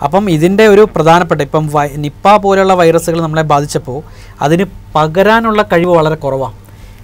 അപ്പം ഇതിൻ്റെ ഒരു പ്രധാനപ്പെട്ട ഇപ്പം വൈ നിപ്പ പോലെയുള്ള വൈറസുകൾ നമ്മളെ ബാധിച്ചപ്പോൾ അതിന് പകരാനുള്ള കഴിവ് വളരെ കുറവാണ്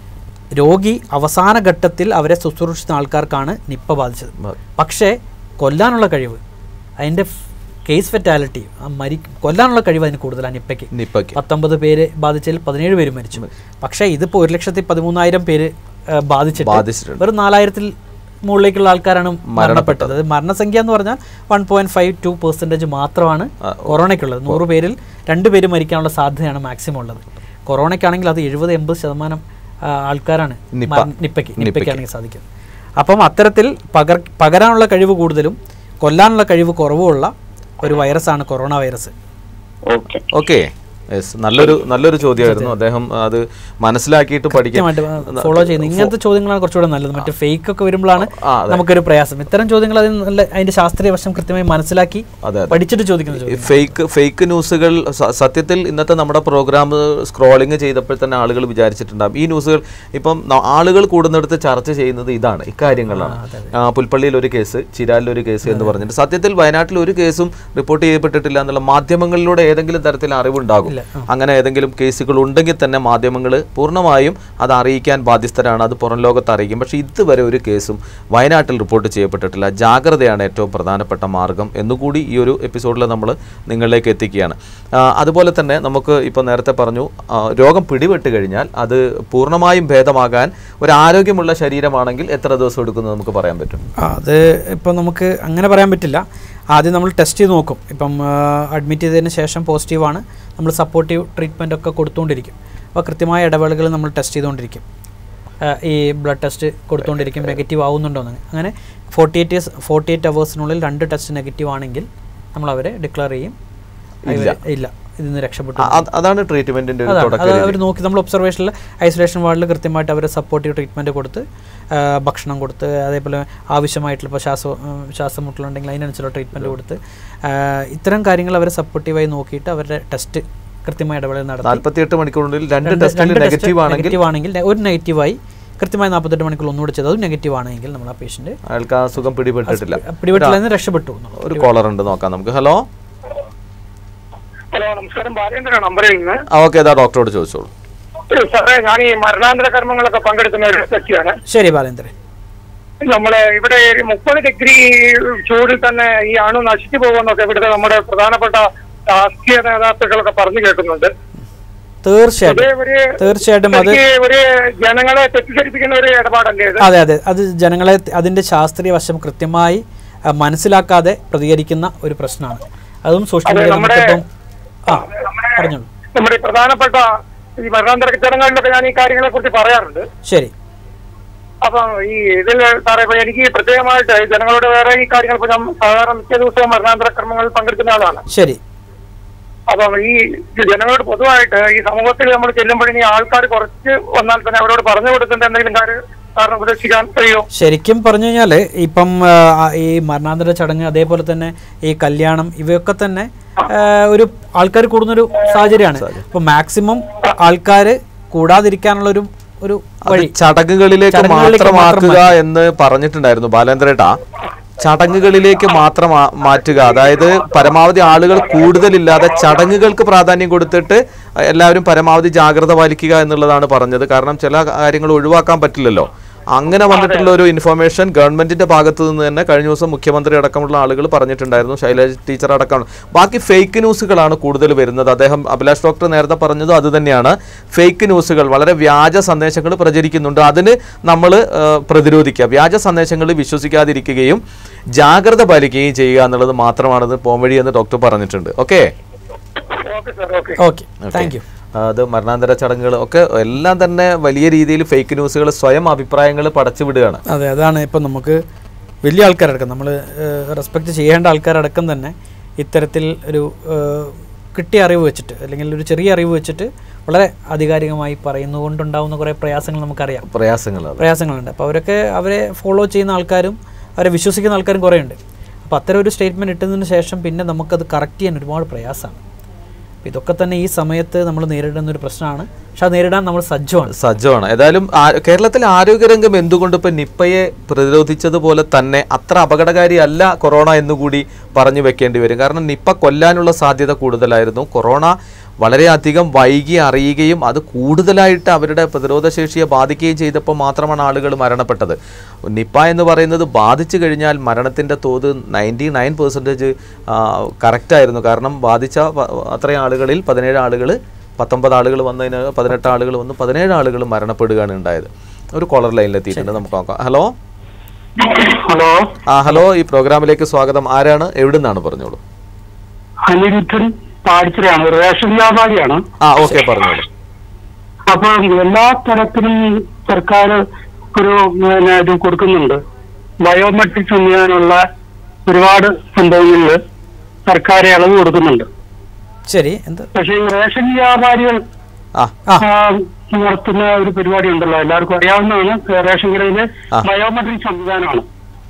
രോഗി അവസാന ഘട്ടത്തിൽ അവരെ ശുശ്രൂഷിച്ച ആൾക്കാർക്കാണ് നിപ്പ ബാധിച്ചത് പക്ഷേ കൊല്ലാനുള്ള കഴിവ് അതിൻ്റെ കേസ് ഫെറ്റാലിറ്റി മരി കൊല്ലാനുള്ള കഴിവ് അതിന് കൂടുതലാണ് നിപ്പയ്ക്ക് നിപ്പയ്ക്ക് പത്തൊമ്പത് പേര് ബാധിച്ചതിൽ പതിനേഴ് പേര് മരിച്ചു പക്ഷേ ഇതിപ്പോൾ ഒരു ലക്ഷത്തി പതിമൂന്നായിരം പേര് ആ, ബാധിച്ചിട്ട് ബാധിച്ചിട്ടുണ്ട് വെറും നാലായിരത്തിൽ മുകളിലേക്കുള്ള ആൾക്കാരാണ് മരണപ്പെട്ടത് അത് മരണസംഖ്യ എന്ന് പറഞ്ഞാൽ one point five two percentage മാത്രമാണ് കൊറോണയ്ക്കുള്ളത് നൂറ് പേരിൽ രണ്ട് പേര് മരിക്കാനുള്ള സാധ്യതയാണ് മാക്സിമം ഉള്ളത് കൊറോണയ്ക്കാണെങ്കിൽ അത് എഴുപത് എൺപത് ശതമാനം ആ, ആൾക്കാരാണ് നിപ്പ. മര- നിപ്പയ്ക്ക് നിപ്പയ്ക്കാണെങ്കിൽ സാധിക്കുന്നത് അപ്പം അത്തരത്തിൽ പകർ പകരാനുള്ള കഴിവ് കൂടുതലും കൊല്ലാനുള്ള കഴിവ് കുറവുമുള്ള ഒരു വൈറസാണ് corona virus okay okay yes നല്ലൊരു നല്ലൊരു ചോദ്യമായിരുന്നു അദ്ദേഹം അത് മനസ്സിലാക്കിയിട്ട് പഠിക്കാൻ കൃത്യമായിട്ട് ഫോളോ ചെയ്യുന്നത് ഇങ്ങനത്തെ ചോദ്യങ്ങളാണ് കുറച്ചുകൂടെ നല്ലത് മറ്റേ ഫേക്ക് ഒക്കെ വരുമ്പോഴാണ് ആ, അതെ. നമുക്കൊരു പ്രയാസം ഇത്തരം ചോദ്യങ്ങൾ അതിന് നല്ല അതിന്റെ ശാസ്ത്രീയ വശം കൃത്യമായി മനസ്സിലാക്കി അതെ, അതെ. പഠിച്ചിട്ട് ചോദിക്കുന്ന ചോദ്യം ഫേക്ക് ഫേക്ക് ന്യൂസുകൾ സ- സത്യത്തിൽ ഇന്നത്തെ നമ്മുടെ പ്രോഗ്രാം സ്ക്രോളിംഗ് ചെയ്തപ്പോൾ തന്നെ ആളുകൾ വിചാരിച്ചിട്ടുണ്ടാകും ഈ ന്യൂസുകൾ ഇപ്പം ന- ആളുകൾ കൂടുന്നിടത്ത് ചർച്ച ചെയ്യുന്നത് ഇതാണ് ഇക്കാര്യങ്ങളാണ് ആ, പുൽപ്പള്ളിയിൽ ഒരു കേസ് ചിരാലിൽ ഒരു കേസ് എന്ന് പറഞ്ഞിട്ട് സത്യത്തിൽ വയനാട്ടിൽ ഒരു കേസും റിപ്പോർട്ട് ചെയ്യപ്പെട്ടിട്ടില്ല എന്നുള്ള മാധ്യമങ്ങളിലൂടെ ഏതെങ്കിലും തരത്തിൽ അറിവുണ്ടാകും അങ്ങനെ ഏതെങ്കിലും കേസുകൾ ഉണ്ടെങ്കിൽ തന്നെ മാധ്യമങ്ങൾ പൂർണ്ണമായും അത് അറിയിക്കാൻ ബാധ്യസ്ഥരാണ് അത് പുറം ലോകത്ത് അറിയിക്കും പക്ഷേ ഇതുവരെ ഒരു കേസും വയനാട്ടിൽ റിപ്പോർട്ട് ചെയ്യപ്പെട്ടിട്ടില്ല ജാഗ്രതയാണ് ഏറ്റവും പ്രധാനപ്പെട്ട മാർഗം എന്നുകൂടി ഈ ഒരു എപ്പിസോഡിൽ നമ്മൾ നിങ്ങളിലേക്ക് എത്തിക്കുകയാണ് ആ, അതുപോലെ തന്നെ നമുക്ക് ഇപ്പോൾ നേരത്തെ പറഞ്ഞു ആ, രോഗം പിടിപെട്ട് കഴിഞ്ഞാൽ അത് പൂർണ്ണമായും ഭേദമാകാൻ ഒരു ആരോഗ്യമുള്ള ശരീരമാണെങ്കിൽ എത്ര ദിവസം എടുക്കുന്നത് നമുക്ക് പറയാൻ പറ്റും ആ, അത് ഇപ്പം നമുക്ക് അങ്ങനെ പറയാൻ പറ്റില്ല ആദ്യം നമ്മൾ ടെസ്റ്റ് ചെയ്ത് നോക്കും ഇപ്പം അഡ്മിറ്റ് ചെയ്തതിന് ശേഷം പോസിറ്റീവാണ് നമ്മൾ സപ്പോർട്ടീവ് ട്രീറ്റ്മെൻ്റ് ഒക്കെ കൊടുത്തുകൊണ്ടിരിക്കും അപ്പോൾ കൃത്യമായ ഇടവേളകൾ നമ്മൾ ടെസ്റ്റ് ചെയ്തുകൊണ്ടിരിക്കും ആ, ഈ ബ്ലഡ് ടെസ്റ്റ് കൊടുത്തുകൊണ്ടിരിക്കും നെഗറ്റീവ് ആവുന്നുണ്ടോ എന്ന് അങ്ങനെ ഫോർട്ടി എയ്റ്റ് ഫോർട്ടി എയ്റ്റ് അവേഴ്സിനുള്ളിൽ രണ്ട് ടെസ്റ്റ് നെഗറ്റീവ് ആണെങ്കിൽ നമ്മൾ അവരെ ഡിക്ലെയർ ചെയ്യും ഇവര് ഇല്ല ഇതിൽ നിന്ന് രക്ഷപ്പെട്ടു ആ, അത് അതാണ് ട്രീറ്റ്മെന്റിന്റെ ഒരു അതാണ് തുടക്കം അത് അവർ നോക്കി നമ്മൾ ഒബ്സർവേഷനിൽ ഐസൊലേഷൻ വാർഡിൽ കൃത്യമായിട്ട് അവർ സപ്പോർട്ടീവ് ട്രീറ്റ്മെൻറ്റ് കൊടുത്ത് ആ, ഭക്ഷണം കൊടുത്ത് അതേപോലെ ആവശ്യമായിട്ടുള്ള ഇപ്പോൾ ശ്വാസ ശ്വാസം മുട്ടലുണ്ടെങ്കിൽ അതിനനുസരിച്ചുള്ള ട്രീറ്റ്മെൻറ്റ് കൊടുത്ത് ആ, ഇത്തരം കാര്യങ്ങൾ അവർ സപ്പോർട്ടീവായി നോക്കിയിട്ട് അവരുടെ ടെസ്റ്റ് കൃത്യമായ ഇടവേളയിൽ നടത്തി നാൽപ്പത്തിയെട്ട് മണിക്കൂറിനുള്ളിൽ രണ്ട് രണ്ട് ടെസ്റ്റിൽ രണ്ട് നെഗറ്റീവ് ടെസ്റ്റ് ആണെങ്കിൽ നെഗറ്റീവ് ആണെങ്കിൽ നെ- ഒരു നെഗറ്റീവായി കൃത്യമായി നാൽപ്പത്തെട്ട് മണിക്കൂർ ഒന്നുകൂടെ ചെയ്ത് അത് നെഗറ്റീവ് ആണെങ്കിൽ നമ്മൾ ആ പേഷ്യൻറ്റ് അയാൾക്ക് ആ സുഖം പിടിപെട്ടിട്ടില്ല പിടിപെട്ടിൽ നിന്ന് രക്ഷപ്പെട്ടു എന്നുള്ളത്. ഒരു കോളർ ഉണ്ട് നോക്കാം നമുക്ക് ഹലോ ഹലോ നമസ്കാരം ബാലേന്ദ്രൻ നമ്പറിൽ നിന്ന് ആ ഓക്കെ അതാ ഡോക്ടറോട് ചോദിച്ചോളൂ സാറേ ഞാൻ ഈ മരണാന്തര കർമ്മങ്ങളൊക്കെ പങ്കെടുക്കുന്ന ഒരു വ്യക്തിയാണ് ശരി ബാലേന്ദ്രൻ നമ്മള് ഇവിടെ ഒരു മുപ്പത് ഡിഗ്രി ചൂടിൽ തന്നെ ഈ അണു നശിച്ചു പോകുമെന്നൊക്കെ ഇവിടുത്തെ നമ്മുടെ പ്രധാനപ്പെട്ട രാഷ്ട്രീയ നേതാക്കളൊക്കെ പറഞ്ഞു കേൾക്കുന്നുണ്ട് തീർച്ചയായിട്ടും ഇത് ഒരു തീർച്ചയായിട്ടും അത് ശരിക്ക് ഒരു ജനങ്ങളെ തെറ്റിദ്ധരിപ്പിക്കുന്ന ഒരു ഇടപാടല്ലേ ഇത് അതെ അതെ അത് ജനങ്ങളെ അതിന്റെ ശാസ്ത്രീയ വശം കൃത്യമായി ആ, മനസ്സിലാക്കാതെ പ്രതികരിക്കുന്ന ഒരു പ്രശ്നമാണ് അതും സോഷ്യൽ അതെ, മീഡിയ നമ്മുടെ- നമുക്കിപ്പം ആ പറഞ്ഞോളൂ നമ്മുടെ ഈ പ്രധാനപ്പെട്ട ഈ മരണാന്തര ചടങ്ങുകളിലൊക്കെ ഞാൻ ഈ കാര്യങ്ങളെ കുറിച്ച് പറയാറുണ്ട് ശരി അപ്പൊ ഈ ഇതിൽ സാറേ ഇപ്പൊ എനിക്ക് പ്രത്യേകമായിട്ട് ജനങ്ങളോട് വേറെ ഈ കാര്യങ്ങൾ ഇപ്പൊ ഞാൻ സാധാരണ മിക്ക ദിവസവും മരണാന്തര കർമ്മങ്ങളിൽ പങ്കെടുക്കുന്ന ആളാണ് ശരി അപ്പം ഈ ജനങ്ങളോട് പൊതുവായിട്ട് ഈ സമൂഹത്തിൽ നമ്മൾ ചെല്ലുമ്പോഴിനി ആൾക്കാർ കുറച്ച് വന്നാൽ തന്നെ അവരോട് പറഞ്ഞു കൊടുക്കേണ്ട എന്തെങ്കിലും കാര്യം സാറിന് ഉപദേശിക്കാൻ കഴിയുമോ ശരിക്കും പറഞ്ഞു കഴിഞ്ഞാൽ ഇപ്പം ആ, ഈ മരണാന്തര ചടങ്ങ് അതേപോലെ തന്നെ ഈ കല്യാണം ഇവയൊക്കെ തന്നെ ആ, ഒരു ആൾക്കാർ കൂടുന്നൊരു സാഹചര്യമാണ് ഇപ്പൊ മാക്സിമം ആൾക്കാർ കൂടാതിരിക്കാനുള്ള ഒരു ഒരു അത് വഴി ചടങ്ങുകളിലേക്ക് ചടങ്ങുകളിലേക്ക് മാത്രമാക്കുക എന്ന് പറഞ്ഞിട്ടുണ്ടായിരുന്നു ബാലേന്ദ്രേട്ടാ ചടങ്ങുകളിലേക്ക് മാത്രം ആ- മാറ്റുക അതായത് പരമാവധി ആളുകൾ കൂടുതലില്ലാതെ ചടങ്ങുകൾക്ക് പ്രാധാന്യം കൊടുത്തിട്ട് എല്ലാവരും പരമാവധി ജാഗ്രത പാലിക്കുക എന്നുള്ളതാണ് പറഞ്ഞത് കാരണം ചില കാര്യങ്ങൾ ഒഴിവാക്കാൻ പറ്റില്ലല്ലോ അങ്ങനെ വന്നിട്ടുള്ള ഒരു ഇൻഫർമേഷൻ ഗവൺമെന്റിന്റെ ഭാഗത്തു നിന്ന് തന്നെ കഴിഞ്ഞ ദിവസം മുഖ്യമന്ത്രി അടക്കമുള്ള ആളുകൾ പറഞ്ഞിട്ടുണ്ടായിരുന്നു ശൈലജ ടീച്ചർ അടക്കം ബാക്കി ഫേക്ക് ന്യൂസുകളാണ് കൂടുതൽ വരുന്നത് അദ്ദേഹം അഭിലാഷ് ഡോക്ടർ നേരത്തെ പറഞ്ഞതും അത് തന്നെയാണ് ഫേക്ക് ന്യൂസുകൾ വളരെ വ്യാജ സന്ദേശങ്ങൾ പ്രചരിക്കുന്നുണ്ട് അതിന് നമ്മൾ പ്രതിരോധിക്കുക വ്യാജ സന്ദേശങ്ങൾ വിശ്വസിക്കാതിരിക്കുകയും ജാഗ്രത പാലിക്കുകയും ചെയ്യുക എന്നുള്ളത് മാത്രമാണത് പോംവഴി എന്ന് ഡോക്ടർ പറഞ്ഞിട്ടുണ്ട് okay okay sir okay okay thank you അത് മരണാന്തര ചടങ്ങുകൾ ഒക്കെ എല്ലാം തന്നെ വലിയ രീതിയിൽ ഫേക്ക് ന്യൂസുകൾ സ്വയം അഭിപ്രായങ്ങൾ പടച്ചു വിടുകയാണ് അതെ അതാണ് ഇപ്പം നമുക്ക് വലിയ ആൾക്കാരടക്കം നമ്മൾ റെസ്പെക്റ്റ് ചെയ്യേണ്ട ആൾക്കാരടക്കം തന്നെ ഇത്തരത്തിൽ ഒരു ഏഹ്, കിട്ടിയ അറിവ് വെച്ചിട്ട് അല്ലെങ്കിൽ ഒരു ചെറിയ അറിവ് വെച്ചിട്ട് വളരെ ആധികാരികമായി പറയുന്നതുകൊണ്ടുണ്ടാവുന്ന കുറേ പ്രയാസങ്ങൾ നമുക്കറിയാം പ്രയാസങ്ങൾ അത് പ്രയാസങ്ങളുണ്ട് അപ്പോൾ അവരൊക്കെ അവരെ ഫോളോ ചെയ്യുന്ന ആൾക്കാരും അവരെ വിശ്വസിക്കുന്ന ആൾക്കാരും കുറേ ഉണ്ട് അപ്പോൾ അത്തരം ഒരു സ്റ്റേറ്റ്മെൻറ്റ് ഇട്ടതിന് ശേഷം പിന്നെ നമുക്കത് കറക്റ്റ് ചെയ്യാൻ ഒരുപാട് പ്രയാസമാണ് അപ്പോൾ ഇതൊക്കെ തന്നെ ഈ സമയത്ത് നമ്മൾ നേരിടുന്ന ഒരു പ്രശ്നമാണ് പക്ഷെ അത് നേരിടാൻ നമ്മൾ സജ്ജമാണ് സജ്ജമാണ് ഏതായാലും ആ- കേരളത്തിലെ ആരോഗ്യരംഗം എന്തുകൊണ്ട് ഇപ്പം നിപ്പയെ പ്രതിരോധിച്ചതുപോലെ തന്നെ അത്ര അപകടകാരിയല്ല കൊറോണ എന്നുകൂടി പറഞ്ഞു വെക്കേണ്ടി വരും കാരണം നിപ്പ കൊല്ലാനുള്ള സാധ്യത കൂടുതലായിരുന്നു കൊറോണ വളരെയധികം വൈകി അറിയുകയും അത് കൂടുതലായിട്ട് അവരുടെ പ്രതിരോധശേഷിയെ ബാധിക്കുകയും ചെയ്തപ്പോൾ മാത്രമാണ് ആളുകൾ മരണപ്പെട്ടത് നിപ്പ എന്ന് പറയുന്നത് ബാധിച്ചു കഴിഞ്ഞാൽ മരണത്തിൻ്റെ തോത് നയൻറ്റി നയൻ പെർസെൻറ്റേജ് കറക്റ്റായിരുന്നു കാരണം ബാധിച്ച പ- അത്രയും ആളുകളിൽ പതിനേഴ് ആളുകൾ പത്തൊമ്പത് ആളുകൾ വന്നതിന് പതിനെട്ട് ആളുകൾ വന്നു പതിനേഴ് ആളുകൾ മരണപ്പെടുകയാണ് ഉണ്ടായത് ഒരു കോളർ ലൈനിലെത്തിയിട്ടുണ്ട് നമുക്ക് നോക്കാം ഹലോ ഹലോ ആ ഹലോ ഈ പ്രോഗ്രാമിലേക്ക് സ്വാഗതം ആരാണ് എവിടുന്നാണ് പറഞ്ഞോളൂ അനിരുദ്ധൻ പാടിച്ചിലാണ് റേഷൻ വ്യാപാരിയാണ് ആ ഓക്കെ പറഞ്ഞോളൂ അപ്പൊ എല്ലാ തരത്തിലും സർക്കാർ ഒരു പിന്നെ ഇത് കൊടുക്കുന്നുണ്ട് ബയോമെട്രിക് സംവിധാനമുള്ള ഒരുപാട് സംഭവങ്ങളിൽ സർക്കാർ ഇളവ് കൊടുക്കുന്നുണ്ട് ശരി എന്ത് പക്ഷെ ഈ റേഷൻ വ്യാപാരികൾ ആ ആ ആ, നടത്തുന്ന ഒരു പരിപാടി ഉണ്ടല്ലോ എല്ലാവർക്കും അറിയാവുന്നതാണ് റേഷൻ കടയിലെ ആ. ബയോമെട്രിക് സംവിധാനമാണ്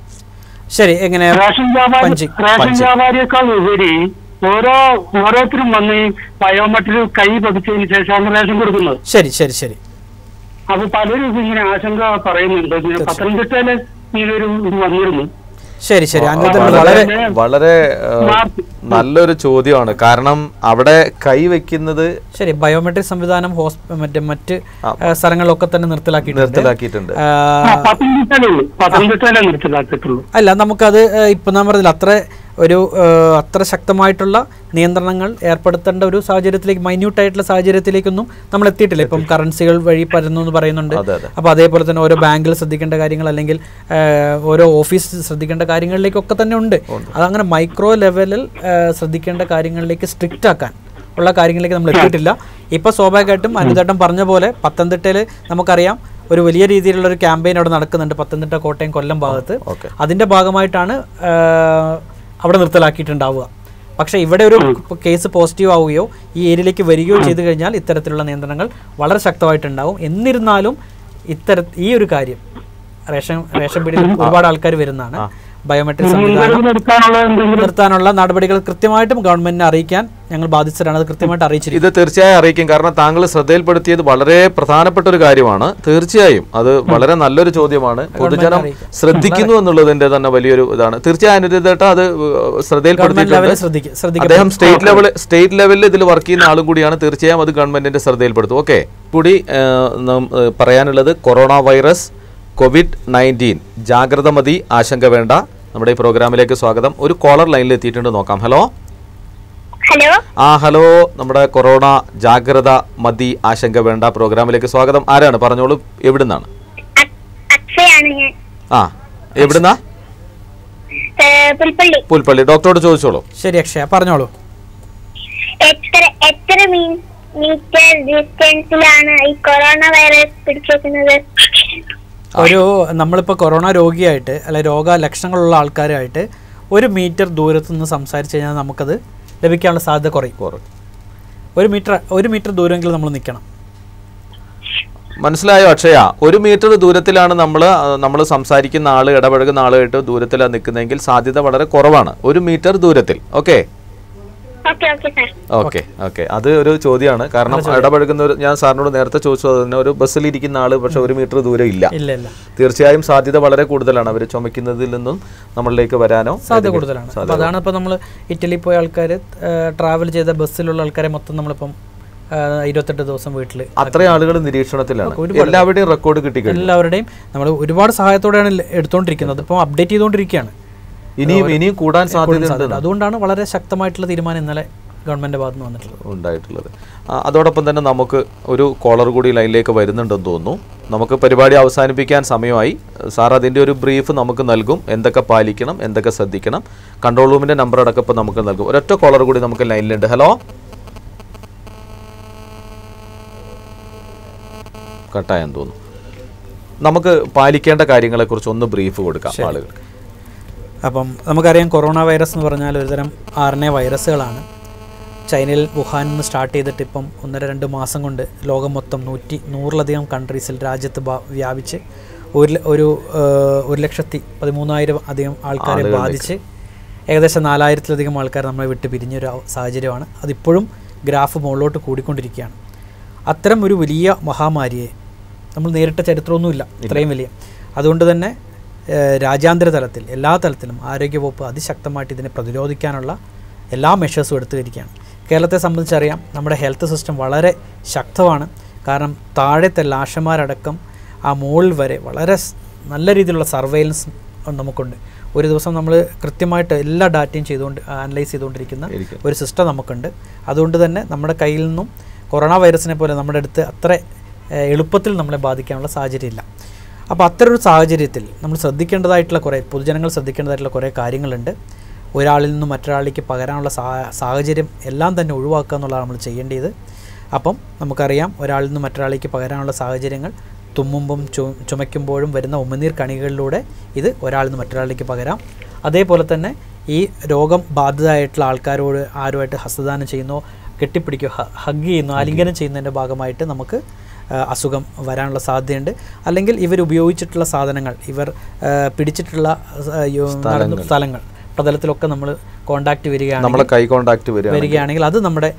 ശരി എങ്ങനെ റേഷൻ വ്യാപാരി പഞ്ചി റേഷൻ പഞ്ചി. വ്യാപാരിയേക്കാൾ ഉപരി ഓരോ ഓരോരുത്തരും വന്ന് ഈ ബയോമെട്രിക് കൈ പതിച്ചതിന് ശേഷമാണ് റേഷൻ കൊടുക്കുന്നത് ശരി ശരി ശരി അപ്പൊ പലരും ഇപ്പൊ ഇങ്ങനെ ആശങ്ക പറയുന്നുണ്ട് ഇങ്ങനെ പത്തനംതിട്ടയില് ഇങ്ങനൊരു ഇത് വന്നിരുന്നു ശരി ശരി അനിരുദ്ധൻ വളരെ വളരെ വളരെ ആ, മാർക്ക്. നല്ലൊരു ചോദ്യമാണ് കാരണം അവിടെ കൈ വെക്കുന്നത് ശരി ബയോമെട്രിക് സംവിധാനം ഹോസ്പി മറ്റേ മറ്റ് ആ, സ്ഥലങ്ങളിലൊക്കെ തന്നെ നിർത്തലാക്കിയിട്ടുണ്ട് നിർത്തലാക്കിയിട്ടുണ്ട് ആ, ആ, പത്തനംതിട്ടയിലുള്ളൂ പത്തനംതിട്ടയിലേ നിർത്തലാക്കിയിട്ടുള്ളൂ അല്ല നമുക്കത് ഏഹ്, ഇപ്പം ഞാൻ പറഞ്ഞില്ല അത്ര ഒരു ഏഹ്, അത്ര ശക്തമായിട്ടുള്ള നിയന്ത്രണങ്ങൾ ഏർപ്പെടുത്തേണ്ട ഒരു സാഹചര്യത്തിലേക്ക് മൈന്യൂട്ട് ആയിട്ടുള്ള സാഹചര്യത്തിലേക്കൊന്നും നമ്മൾ എത്തിയിട്ടില്ല ഇപ്പം കറൻസികൾ വഴി പരന്നു എന്ന് പറയുന്നുണ്ട് അതെ, അതെ. അപ്പോൾ അതേപോലെ തന്നെ ഓരോ ബാങ്കിൽ ശ്രദ്ധിക്കേണ്ട കാര്യങ്ങൾ അല്ലെങ്കിൽ ഏഹ്, ഓരോ ഓഫീസ് ശ്രദ്ധിക്കേണ്ട കാര്യങ്ങളിലേക്കൊക്കെ തന്നെ ഉണ്ട് അതങ്ങനെ മൈക്രോ ലെവലിൽ ഏഹ്, ശ്രദ്ധിക്കേണ്ട കാര്യങ്ങളിലേക്ക് സ്ട്രിക്റ്റ് ആക്കാൻ ഉള്ള കാര്യങ്ങളിലേക്ക് നമ്മൾ എത്തിയിട്ടില്ല ഇപ്പോൾ സ്വാഭാവികമായിട്ടും അനുദേട്ടം പറഞ്ഞ പോലെ പത്തനംതിട്ടയിൽ നമുക്കറിയാം ഒരു വലിയ രീതിയിലുള്ള ഒരു ക്യാമ്പയിൻ അവിടെ നടക്കുന്നുണ്ട് പത്തനംതിട്ട കോട്ടയം കൊല്ലം ഭാഗത്ത് ഓക്കെ അതിന്റെ ഭാഗമായിട്ടാണ് ആ, അവിടെ നിർത്തലാക്കിയിട്ടുണ്ടാവുക പക്ഷേ ഇവിടെ ഒരു കേസ് പോസിറ്റീവ് ആവുകയോ ഈ ഏരിയയിലേക്ക് വരികയോ ചെയ്തു കഴിഞ്ഞാൽ ഇത്തരത്തിലുള്ള നിയന്ത്രണങ്ങൾ വളരെ ശക്തമായിട്ടുണ്ടാവും എന്നിരുന്നാലും ഇത്തര ഈ ഒരു കാര്യം റേഷൻ റേഷൻ പീടിയിൽ ഒരുപാട് ആൾക്കാർ വരുന്നതാണ് ബയോമെട്രിക് സംവിധാനം മുൻകരുതൽ എടുക്കാനുള്ള എന്തെങ്കിലും നിർത്താനുള്ള നടപടികൾ കൃത്യമായിട്ടും ഗവൺമെന്റിനെ അറിയിക്കാൻ ഞങ്ങൾ ബാധിച്ചതാണ് അത് കൃത്യമായിട്ട് അറിയിച്ചിരിക്കും ഇത് തീർച്ചയായും അറിയിക്കും കാരണം താങ്കൾ ശ്രദ്ധയിൽപ്പെടുത്തിയത് വളരെ പ്രധാനപ്പെട്ട ഒരു കാര്യമാണ് തീർച്ചയായും അത് വളരെ നല്ലൊരു ചോദ്യമാണ് പൊതുജനം അറിയിക്കാം. ശ്രദ്ധിക്കുന്നു എന്നുള്ളതിന്റെ തന്നെ വലിയൊരു ഇതാണ് തീർച്ചയായും അനുരേതേട്ട അത് ഗവൺമെന്റ് ശ്രദ്ധയിൽപ്പെടുത്തിയിട്ടുണ്ട് ലെവലിൽ ശ്രദ്ധിക്കും ശ്രദ്ധിക്കും അദ്ദേഹം സ്റ്റേറ്റ് ലെവൽ സ്റ്റേറ്റ് ലെവലിൽ ഇതിൽ വർക്ക് ചെയ്യുന്ന ആളും കൂടിയാണ് തീർച്ചയായും അത് ഗവൺമെന്റിന്റെ ശ്രദ്ധയിൽപ്പെടുത്തും ഓക്കെ കൂടി ആ, നം- ആ, പറയാനുള്ളത് കൊറോണ വൈറസ് കോവിഡ് നയൻറ്റീൻ ജാഗ്രത മതി ആശങ്ക വേണ്ട നമ്മുടെ ഈ പ്രോഗ്രാമിലേക്ക് സ്വാഗതം ഒരു കോളർ ലൈനിൽ എത്തിയിട്ടുണ്ട് നോക്കാം ഹലോ ഹലോ ആ ഹലോ നമ്മുടെ കൊറോണ ജാഗ്രത മതി ആശങ്ക വേണ്ട പ്രോഗ്രാമിലേക്ക് സ്വാഗതം ആരാണ് പറഞ്ഞോളൂ എവിടുന്നാണ് അ- അക്ഷയാണ് ഞാൻ ആ എവിടുന്നാ ഏ, പുൽപ്പള്ളി പുൽപ്പള്ളി ഡോക്ടറോട് ചോദിച്ചോളൂ ശരി അക്ഷയ പറഞ്ഞോളൂ എത്ര എത്ര മീ- മീറ്റർ ഡിസ്റ്റൻസിലാണ് ഈ കൊറോണ വൈറസ് പിടിച്ചേക്കുന്നത് ഒരു നമ്മളിപ്പോൾ കൊറോണ രോഗിയായിട്ട് അല്ലെ രോഗ ലക്ഷണങ്ങളുള്ള ആൾക്കാരായിട്ട് ഒരു മീറ്റർ ദൂരത്ത് നിന്ന് സംസാരിച്ച് കഴിഞ്ഞാൽ നമുക്കത് ലഭിക്കാനുള്ള സാധ്യത കുറയും കുറ- ഒരു മീറ്റർ ഒരു മീറ്റർ ദൂരമെങ്കിലും നമ്മൾ നിൽക്കണം മനസ്സിലായോ അക്ഷയ ഒരു മീറ്റർ ദൂരത്തിലാണ് നമ്മൾ നമ്മൾ സംസാരിക്കുന്ന ആൾ ഇടപഴകുന്ന ആളുമായിട്ട് ദൂരത്തിലാണ് നിൽക്കുന്നതെങ്കിൽ സാധ്യത വളരെ കുറവാണ് ഒരു മീറ്റർ ദൂരത്തിൽ okay okay okay sir okay okay അത് ഒരു ചോദ്യമാണ് കാരണം ഇടപഴകുന്ന ഒരു ഞാൻ സാറിനോട് നേരത്തെ ചോദിച്ചത് തന്നെ ഒരു ബസ്സിൽ ഇരിക്കുന്ന ആള് പക്ഷെ ഒരു മീറ്റർ ദൂരം ഇല്ല ഇല്ല ഇല്ല തീർച്ചയായും സാധ്യത വളരെ കൂടുതലാണ് അവർ ചുമക്കുന്നതിൽ നിന്നും നമ്മളിലേക്ക് വരാനോ സാധ്യത കൂടുതലാണ് അപ്പോൾ അതാണ് ഇപ്പോൾ നമ്മൾ ഇറ്റലി പോയ ആൾക്കാർ ട്രാവൽ ചെയ്ത ബസ്സിലുള്ള ആൾക്കാരെ മൊത്തം നമ്മളിപ്പം ആ, ഇരുപത്തെട്ട് ദിവസം വീട്ടിൽ അത്രയും ആളുകൾ നിരീക്ഷണത്തിലാണ് എല്ലാവരുടെയും റെക്കോർഡ് കിട്ടിക്കഴിഞ്ഞു എല്ലാവരുടെയും നമ്മൾ ഒരുപാട് സഹായത്തോടെയാണ് ല- എടുത്തുകൊണ്ടിരിക്കുന്നത് ഇപ്പം അപ്ഡേറ്റ് ചെയ്തുകൊണ്ടിരിക്കുകയാണ് ഇനിയും ഇനിയും കൂടാൻ സാധ്യതയുണ്ട് അതുകൊണ്ടാണ് വളരെ ശക്തമായിട്ടുള്ള തീരുമാനം ഇന്നലെ ഗവൺമെന്റ് ഭാഗത്ത് നിന്ന് വന്നിട്ടുള്ളത് ഉണ്ടായിട്ടുള്ളത് ആ, അതോടൊപ്പം തന്നെ നമുക്ക് ഒരു കോളർ കൂടി ലൈനിലേക്ക് വരുന്നുണ്ടെന്ന് തോന്നുന്നു നമുക്ക് പരിപാടി അവസാനിപ്പിക്കാൻ സമയമായി സാർ അതിൻ്റെ ഒരു ബ്രീഫ് നമുക്ക് നൽകും എന്തൊക്കെ പാലിക്കണം എന്തൊക്കെ ശ്രദ്ധിക്കണം കൺട്രോൾ റൂമിൻ്റെ നമ്പർ അടക്കം ഇപ്പോൾ നമുക്ക് നൽകും ഒരൊറ്റ കോളർ കൂടി നമുക്ക് ലൈനിലുണ്ട് ഹലോ കട്ടായെന്ന് തോന്നുന്നു നമുക്ക് പാലിക്കേണ്ട കാര്യങ്ങളെക്കുറിച്ച് ഒന്ന് ബ്രീഫ് കൊടുക്കാം ആളുകൾക്ക് അപ്പം നമുക്കറിയാം കൊറോണ വൈറസ് എന്ന് പറഞ്ഞാൽ ഒരുതരം ആർ എൻ എ വൈറസുകളാണ് ചൈനയിൽ വുഹാനിൽ നിന്ന് സ്റ്റാർട്ട് ചെയ്തിട്ട് ഇപ്പം ഒന്നര രണ്ട് മാസം കൊണ്ട് ലോകം മൊത്തം നൂറ്റി നൂറിലധികം കൺട്രീസിൽ രാജ്യത്ത് ബാ- വ്യാപിച്ച് ഒരു ല- ഒരു ഏഹ്, ഒരു ലക്ഷത്തി പതിമൂന്നായിരം അധികം ആൾക്കാരെ ബാധിച്ച് ഏകദേശം നാലായിരത്തിലധികം ആൾക്കാർ നമ്മളെ വിട്ട് പിരിഞ്ഞൊരു അവ- സാഹചര്യമാണ് അതിപ്പോഴും ഗ്രാഫ് മുകളിലോട്ട് കൂടിക്കൊണ്ടിരിക്കുകയാണ് അത്തരം ഒരു വലിയ മഹാമാരിയെ നമ്മൾ നേരിട്ട ചരിത്രമൊന്നുമില്ല ഇത്രയും വലിയ അതുകൊണ്ട് തന്നെ ഏഹ്, രാജ്യാന്തര തലത്തിൽ എല്ലാ തലത്തിലും ആരോഗ്യവകുപ്പ് അതിശക്തമായിട്ട് ഇതിനെ പ്രതിരോധിക്കാനുള്ള എല്ലാ മെഷേഴ്സും എടുത്തുവരികയാണ് കേരളത്തെ സംബന്ധിച്ചറിയാം നമ്മുടെ ഹെൽത്ത് സിസ്റ്റം വളരെ ശക്തമാണ് കാരണം താഴത്തെ ലാഷന്മാരടക്കം ആ മുകളിൽ വരെ വളരെ സ് നല്ല രീതിയിലുള്ള സർവൈലൻസ് നമുക്കുണ്ട് ഒരു ദിവസം നമ്മൾ കൃത്യമായിട്ട് എല്ലാ ഡാറ്റയും ചെയ്തുകൊണ്ട് അനലൈസ് ചെയ്തുകൊണ്ടിരിക്കുന്ന ഇരിക്കും. ഒരു സിസ്റ്റം നമുക്കുണ്ട് അതുകൊണ്ട് തന്നെ നമ്മുടെ കയ്യിൽ നിന്നും കൊറോണ വൈറസിനെ പോലെ നമ്മുടെ അടുത്ത് അത്ര ഏഹ്, എളുപ്പത്തിൽ നമ്മളെ ബാധിക്കാനുള്ള സാഹചര്യമില്ല അപ്പോൾ അത്തരം ഒരു സാഹചര്യത്തിൽ നമ്മൾ ശ്രദ്ധിക്കേണ്ടതായിട്ടുള്ള കുറേ പൊതുജനങ്ങൾ ശ്രദ്ധിക്കേണ്ടതായിട്ടുള്ള കുറേ കാര്യങ്ങളുണ്ട് ഒരാളിൽ നിന്നും മറ്റൊരാളിലേക്ക് പകരാനുള്ള സാ സാഹചര്യം എല്ലാം തന്നെ ഒഴിവാക്കുക എന്നുള്ളതാണ് നമ്മൾ ചെയ്യേണ്ടത് അപ്പം നമുക്കറിയാം ഒരാളിൽ നിന്ന് മറ്റൊരാളിലേക്ക് പകരാനുള്ള സാഹചര്യങ്ങൾ തുമ്മുമ്പും ചു ചുമയ്ക്കുമ്പോഴും വരുന്ന ഉമിനീർ കണികളിലൂടെ ഇത് ഒരാളിൽ നിന്ന് മറ്റൊരാളിലേക്ക് പകരാം അതേപോലെ തന്നെ ഈ രോഗം ബാധിതമായിട്ടുള്ള ആൾക്കാരോട് ആരുമായിട്ട് ഹസ്തദാനം ചെയ്യുന്നോ കെട്ടിപ്പിടിക്കുകയോ ഹ- ഹഗ് ചെയ്യുന്നോ ആലിംഗനം ചെയ്യുന്നതിൻ്റെ ഭാഗമായിട്ട് നമുക്ക് ആ, അസുഖം വരാനുള്ള സാധ്യതയുണ്ട് അല്ലെങ്കിൽ ഇവർ ഉപയോഗിച്ചിട്ടുള്ള സാധനങ്ങൾ ഇവർ ആ, പിടിച്ചിട്ടുള്ള ആ, യോ- നടന്ന സ്ഥലങ്ങൾ പ്രതലത്തിലൊക്കെ നമ്മൾ കോണ്ടാക്ട് വരികയാണെങ്കിൽ നമ്മളെ കൈ കോണ്ടാക്ട് വരിക വരികയാണെങ്കിൽ അത് നമ്മുടെ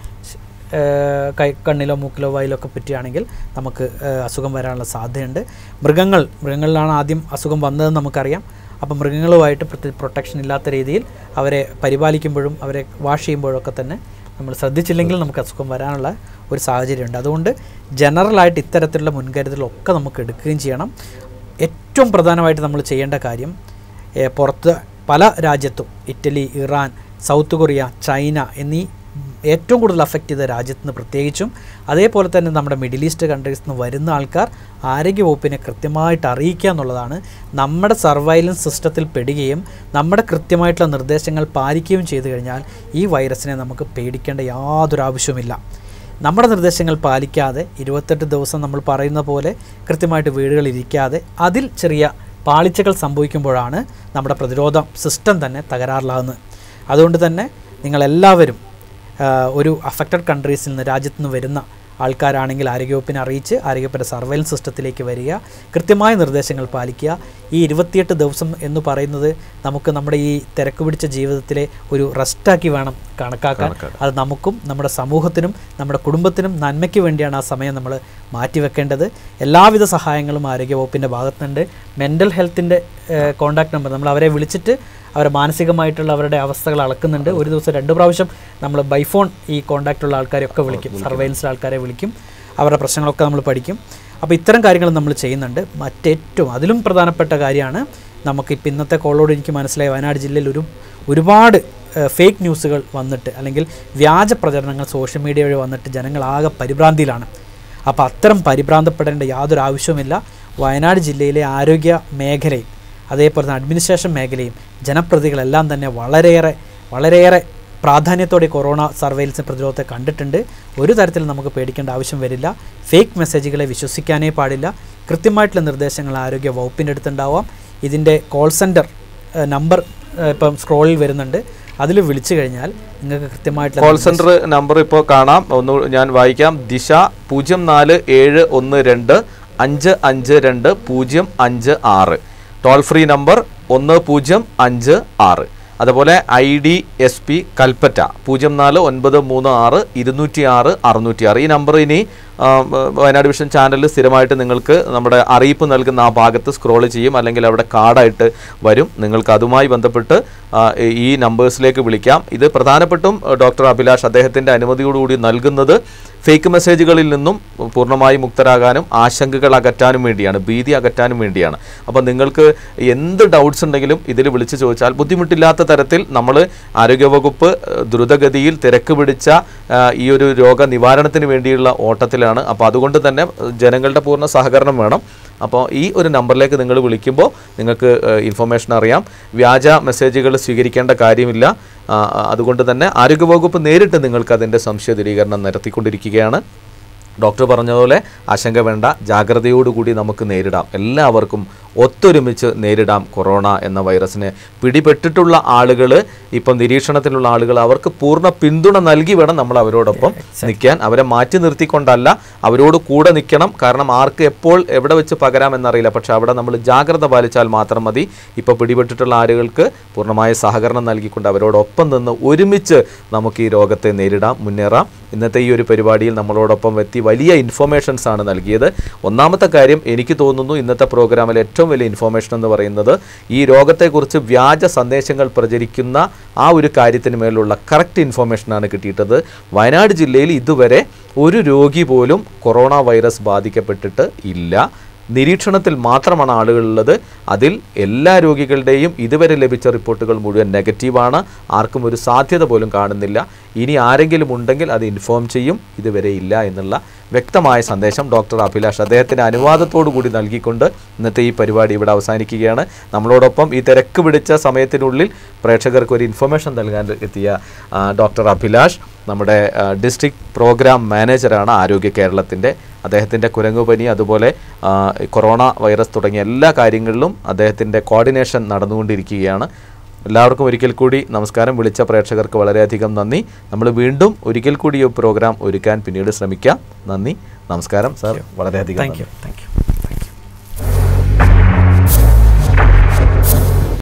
ഏഹ്, കൈ കണ്ണിലോ മൂക്കിലോ വായിലോ ഒക്കെ പറ്റുകയാണെങ്കിൽ നമുക്ക് ഏഹ്, അസുഖം വരാനുള്ള സാധ്യതയുണ്ട് മൃഗങ്ങൾ മൃഗങ്ങളിലാണ് ആദ്യം അസുഖം വന്നതെന്ന് നമുക്കറിയാം അപ്പം മൃഗങ്ങളുമായിട്ട് പ്രത്യേക പ്രൊട്ടക്ഷൻ ഇല്ലാത്ത രീതിയിൽ അവരെ പരിപാലിക്കുമ്പോഴും അവരെ വാഷ് ചെയ്യുമ്പോഴൊക്കെ തന്നെ നമ്മൾ ശ്രദ്ധിച്ചില്ലെങ്കിൽ നമുക്ക് അസുഖം വരാനുള്ള ഒരു സാഹചര്യമുണ്ട് അതുകൊണ്ട് ജനറലായിട്ട് ഇത്തരത്തിലുള്ള മുൻകരുതലൊക്കെ നമുക്ക് എടുക്കുകയും ചെയ്യണം ഏറ്റവും പ്രധാനമായിട്ട് നമ്മൾ ചെയ്യേണ്ട കാര്യം ഏ, പുറത്ത് പല രാജ്യത്തും Italy Iran South Korea China എന്നീ ഏറ്റവും കൂടുതൽ അഫക്റ്റ് ചെയ്ത രാജ്യത്ത് നിന്ന് പ്രത്യേകിച്ചും അതേപോലെ തന്നെ നമ്മുടെ മിഡിൽ ഈസ്റ്റ് കൺട്രീസിൽ നിന്ന് വരുന്ന ആൾക്കാർ ആരോഗ്യവകുപ്പിനെ കൃത്യമായിട്ട് അറിയിക്കുക എന്നുള്ളതാണ് നമ്മുടെ സർവൈലൻസ് സിസ്റ്റത്തിൽ പെടുകയും നമ്മുടെ കൃത്യമായിട്ടുള്ള നിർദ്ദേശങ്ങൾ പാലിക്കുകയും ചെയ്തു കഴിഞ്ഞാൽ ഈ വൈറസിനെ നമുക്ക് പേടിക്കേണ്ട യാതൊരു ആവശ്യവുമില്ല നമ്മുടെ നിർദ്ദേശങ്ങൾ പാലിക്കാതെ ഇരുപത്തെട്ട് ദിവസം നമ്മൾ പറയുന്ന പോലെ കൃത്യമായിട്ട് വീടുകളിൽ ഇരിക്കാതെ അതിൽ ചെറിയ പാളിച്ചകൾ സംഭവിക്കുമ്പോഴാണ് നമ്മുടെ പ്രതിരോധ സിസ്റ്റം തന്നെ തകരാറിലാകുന്നത് അതുകൊണ്ട് തന്നെ നിങ്ങളെല്ലാവരും ആ, ഒരു അഫക്റ്റഡ് കൺട്രീസിൽ നിന്ന് രാജ്യത്ത് നിന്ന് വരുന്ന ആൾക്കാരാണെങ്കിൽ ആരോഗ്യവകുപ്പിനെ അറിയിച്ച് ആരോഗ്യവകുപ്പിൻ്റെ സർവൈലൻസ് സിസ്റ്റത്തിലേക്ക് വരിക കൃത്യമായ നിർദ്ദേശങ്ങൾ പാലിക്കുക ഈ ഇരുപത്തിയെട്ട് ദിവസം എന്ന് പറയുന്നത് നമുക്ക് നമ്മുടെ ഈ തിരക്ക് പിടിച്ച ജീവിതത്തിലെ ഒരു റെസ്റ്റാക്കി വേണം കണക്കാക്കാൻ അത് നമുക്കും നമ്മുടെ സമൂഹത്തിനും നമ്മുടെ കുടുംബത്തിനും നന്മയ്ക്ക് വേണ്ടിയാണ് ആ സമയം നമ്മൾ മാറ്റിവെക്കേണ്ടത് എല്ലാവിധ സഹായങ്ങളും ആരോഗ്യവകുപ്പിൻ്റെ ഭാഗത്തുനിന്നുണ്ട് മെൻ്റൽ ഹെൽത്തിൻ്റെ കോൺടാക്ട് നമ്പർ നമ്മൾ അവരെ വിളിച്ചിട്ട് അവരെ മാനസികമായിട്ടുള്ള അവരുടെ അവസ്ഥകൾ അളക്കുന്നുണ്ട് ഒരു ദിവസം രണ്ട് പ്രാവശ്യം നമ്മൾ ബൈഫോൺ ഈ കോൺടാക്റ്റ് ഉള്ള ആൾക്കാരെയൊക്കെ വിളിക്കും സർവൈലൻസിലെ ആൾക്കാരെ വിളിക്കും അവരുടെ പ്രശ്നങ്ങളൊക്കെ നമ്മൾ പഠിക്കും അപ്പോൾ ഇത്തരം കാര്യങ്ങൾ നമ്മൾ ചെയ്യുന്നുണ്ട് മറ്റേറ്റവും അതിലും പ്രധാനപ്പെട്ട കാര്യമാണ് നമുക്ക് ഇപ്പം ഇന്നത്തെ കോളോട് എനിക്ക് മനസ്സിലായി വയനാട് ജില്ലയിൽ ഒരു ഒരുപാട് ഫേക്ക് ന്യൂസുകൾ വന്നിട്ട് അല്ലെങ്കിൽ വ്യാജ പ്രചരണങ്ങൾ സോഷ്യൽ മീഡിയ വഴി വന്നിട്ട് ജനങ്ങളാകെ പരിഭ്രാന്തിയിലാണ് അപ്പോൾ അത്തരം പരിഭ്രാന്തപ്പെടേണ്ട യാതൊരു ആവശ്യവുമില്ല വയനാട് ജില്ലയിലെ ആരോഗ്യ മേഖലയും അതേപോലെ തന്നെ അഡ്മിനിസ്ട്രേഷൻ മേഖലയും ജനപ്രതികളെല്ലാം തന്നെ വളരെയേറെ വളരെയേറെ പ്രാധാന്യത്തോടെ കൊറോണ സർവൈലൻസ് പ്രതിരോധത്തെ കണ്ടിട്ടുണ്ട് ഒരു തരത്തിലും നമുക്ക് പേടിക്കേണ്ട ആവശ്യം വരില്ല ഫേക്ക് മെസ്സേജുകളെ വിശ്വസിക്കാനേ പാടില്ല കൃത്യമായിട്ടുള്ള നിർദ്ദേശങ്ങൾ ആരോഗ്യ വകുപ്പിൻ്റെ അടുത്തുണ്ടാവാം ഇതിൻ്റെ കോൾ സെൻറ്റർ നമ്പർ ഇപ്പം സ്ക്രോളിൽ വരുന്നുണ്ട് അതിൽ വിളിച്ചു കഴിഞ്ഞാൽ നിങ്ങൾക്ക് കൃത്യമായിട്ടുള്ള കോൾ സെന്റർ നമ്പർ ഇപ്പോൾ കാണാം ഒന്ന് ഞാൻ വായിക്കാം ദിശ പൂജ്യം നാല് ഏഴ് ഒന്ന് രണ്ട് അഞ്ച് അഞ്ച് രണ്ട് പൂജ്യം അഞ്ച് ആറ് ടോൾ ഫ്രീ നമ്പർ ഒന്ന് പൂജ്യം അഞ്ച് ആറ് അതുപോലെ I D S P Kalpetta പൂജ്യം നാല് ഒൻപത് മൂന്ന് ആറ് ഇരുന്നൂറ്റി ആറ് അറുന്നൂറ്റി ആറ് ഈ നമ്പർ ഇനി ആ, വയനാട് വിഷൻ ചാനലിൽ സ്ഥിരമായിട്ട് നിങ്ങൾക്ക് നമ്മുടെ അറിയിപ്പ് നൽകുന്ന ആ ഭാഗത്ത് സ്ക്രോൾ ചെയ്യും അല്ലെങ്കിൽ അവിടെ കാർഡായിട്ട് വരും നിങ്ങൾക്ക് അതുമായി ബന്ധപ്പെട്ട് ആ, ഈ നമ്പേഴ്സിലേക്ക് വിളിക്കാം ഇത് പ്രധാനപ്പെട്ടും ആ, ഡോക്ടർ അഭിലാഷ് അദ്ദേഹത്തിൻ്റെ അനുമതിയോടുകൂടി നൽകുന്നത് ഫേക്ക് മെസ്സേജുകളിൽ നിന്നും പൂർണ്ണമായി മുക്തരാകാനും ആശങ്കകൾ അകറ്റാനും വേണ്ടിയാണ് ഭീതി അകറ്റാനും വേണ്ടിയാണ് അപ്പോൾ നിങ്ങൾക്ക് എന്ത് ഡൗട്ട്സ് ഉണ്ടെങ്കിലും ഇതിൽ വിളിച്ച് ചോദിച്ചാൽ ബുദ്ധിമുട്ടില്ലാത്ത തരത്തിൽ നമ്മൾ ആരോഗ്യവകുപ്പ് ഏഹ്, ദ്രുതഗതിയിൽ തിരക്ക് പിടിച്ച ആ, ഈ ഒരു രോഗ നിവാരണത്തിന് വേണ്ടിയുള്ള ഓട്ടത്തിലാണ് അപ്പോൾ അതുകൊണ്ട് തന്നെ ഏഹ്, ജനങ്ങളുടെ പൂർണ്ണ സഹകരണം വേണം അപ്പോൾ ഈ ഒരു നമ്പറിലേക്ക് നിങ്ങൾ വിളിക്കുമ്പോൾ നിങ്ങൾക്ക് ഇൻഫർമേഷൻ അറിയാം വ്യാജ മെസ്സേജുകൾ സ്വീകരിക്കേണ്ട കാര്യമില്ല ആ, ആ, അതുകൊണ്ട് തന്നെ ആരോഗ്യവകുപ്പ് നേരിട്ട് നിങ്ങൾക്ക് അതിൻ്റെ സംശയ ദൂരീകരണം നടത്തിക്കൊണ്ടിരിക്കുകയാണ് ഡോക്ടർ പറഞ്ഞതുപോലെ ആശങ്ക വേണ്ട ജാഗ്രതയോടുകൂടി നമുക്ക് നേരിടാം എല്ലാവർക്കും ഒത്തൊരുമിച്ച് നേരിടാം കൊറോണ എന്ന വൈറസിനെ പിടിപെട്ടിട്ടുള്ള ആളുകൾ ഇപ്പം നിരീക്ഷണത്തിലുള്ള ആളുകൾ അവർക്ക് പൂർണ്ണ പിന്തുണ നൽകി വേണം നമ്മൾ അവരോടൊപ്പം നിൽക്കാൻ അവരെ മാറ്റി നിർത്തിക്കൊണ്ടല്ല അവരോട് കൂടെ നിൽക്കണം കാരണം ആർക്ക് എപ്പോൾ എവിടെ വെച്ച് പകരാം എന്നറിയില്ല പക്ഷെ അവിടെ നമ്മൾ ജാഗ്രത പാലിച്ചാൽ മാത്രം മതി ഇപ്പോൾ പിടിപെട്ടിട്ടുള്ള ആളുകൾക്ക് പൂർണ്ണമായ സഹകരണം നൽകിക്കൊണ്ട് അവരോടൊപ്പം നിന്ന് ഒരുമിച്ച് നമുക്ക് ഈ രോഗത്തെ നേരിടാം മുന്നേറാം ഇന്നത്തെ ഈ ഒരു പരിപാടിയിൽ നമ്മളോടൊപ്പം എത്തി വലിയ ഇൻഫോർമേഷൻസ് ആണ് നൽകിയത് ഒന്നാമത്തെ കാര്യം എനിക്ക് തോന്നുന്നു ഇന്നത്തെ പ്രോഗ്രാമിൽ ഏറ്റവും വലിയ ഇൻഫോർമേഷൻ എന്ന് പറയുന്നത് ഈ രോഗത്തെക്കുറിച്ച് വ്യാജ സന്ദേശങ്ങൾ പ്രചരിക്കുന്ന ആ ഒരു കാര്യത്തിന് മേലുള്ള കറക്റ്റ് ഇൻഫോർമേഷനാണ് കിട്ടിയിട്ടത് വയനാട് ജില്ലയിൽ ഇതുവരെ ഒരു രോഗി പോലും കൊറോണ വൈറസ് ബാധിക്കപ്പെട്ടിട്ട് ഇല്ല നിരീക്ഷണത്തിൽ മാത്രമാണ് ആളുകളുള്ളത് അതിൽ എല്ലാ രോഗികളുടെയും ഇതുവരെ ലഭിച്ച റിപ്പോർട്ടുകൾ മുഴുവൻ നെഗറ്റീവാണ് ആർക്കും ഒരു സാധ്യത പോലും കാണുന്നില്ല ഇനി ആരെങ്കിലും ഉണ്ടെങ്കിൽ അത് ഇൻഫോം ചെയ്യും ഇതുവരെ ഇല്ല എന്നുള്ള വ്യക്തമായ സന്ദേശം ഡോക്ടർ അഭിലാഷ് അദ്ദേഹത്തിൻ്റെ അനുവാദത്തോടു കൂടി നൽകിക്കൊണ്ട് ഇന്നത്തെ ഈ പരിപാടി ഇവിടെ അവസാനിക്കുകയാണ് നമ്മളോടൊപ്പം ഈ തിരക്ക് പിടിച്ച സമയത്തിനുള്ളിൽ പ്രേക്ഷകർക്ക് ഒരു ഇൻഫർമേഷൻ നൽകാൻ എത്തിയ ആ, ഡോക്ടർ അഭിലാഷ് നമ്മുടെ ഡിസ്ട്രിക്ട് പ്രോഗ്രാം മാനേജറാണ് ആരോഗ്യ കേരളത്തിൻ്റെ അദ്ദേഹത്തിൻ്റെ കുരങ്ങുപനി അതുപോലെ ആ, കൊറോണ വൈറസ് തുടങ്ങിയ എല്ലാ കാര്യങ്ങളിലും അദ്ദേഹത്തിൻ്റെ കോർഡിനേഷൻ നടന്നുകൊണ്ടിരിക്കുകയാണ് എല്ലാവർക്കും ഒരിക്കൽ കൂടി നമസ്കാരം വിളിച്ച പ്രേക്ഷകർക്ക് വളരെയധികം നന്ദി നമ്മൾ വീണ്ടും ഒരിക്കൽ കൂടി ഈ പ്രോഗ്രാം ഒരുക്കാൻ പിന്നീട് ശ്രമിക്കാം നന്ദി നമസ്കാരം സാർ വളരെയധികം താങ്ക് നന്ദി യു താങ്ക് യു